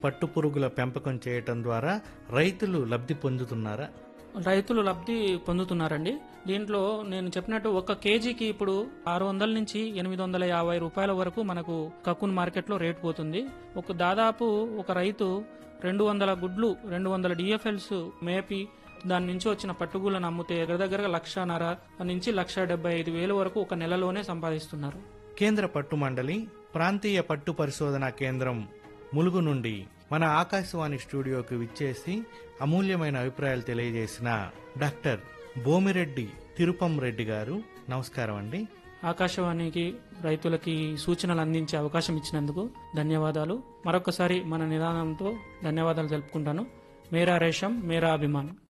పట్టుపురుగుల పెంపకం చేయటం ద్వారా రైతులు లబ్ధి పొందుతున్నారా రైతులు లబ్ధి పొందుతున్నారండి దీంట్లో నేను చెప్పినట్టు ఒక కేజీకి ఇప్పుడు ఆరు వందల నుంచి ఎనిమిది వందల యాభై రూపాయల వరకు మనకు కక్కున్ మార్కెట్లో రేట్ పోతుంది ఒక దాదాపు ఒక రైతు రెండు వందల గుడ్లు రెండు వందల డిఎఫ్ఎల్స్ మేపి దాని నుంచి వచ్చిన పట్టుగులను అమ్మితే దగ్గర దగ్గర లక్షన్నర నుంచి లక్ష డెబ్బై ఐదు వేల వరకు ఒక నెలలోనే సంపాదిస్తున్నారు కేంద్ర పట్టు మండలి ప్రాంతీయ పట్టు పరిశోధనా కేంద్రం ములుగు నుండి మన ఆకాశవాణి స్టూడియోకి విచ్చేసి అమూల్యమైన అభిప్రాయాలు తెలియజేసిన డాక్టర్ బోమిరెడ్డి తిరుపం రెడ్డి గారు నమస్కారం అండి ఆకాశవాణికి రైతులకి సూచనలు అందించే అవకాశం ఇచ్చినందుకు ధన్యవాదాలు మరొకసారి మన నిదానంతో ధన్యవాదాలు తెలుపుకుంటాను మేరా రేషం మేరా అభిమానం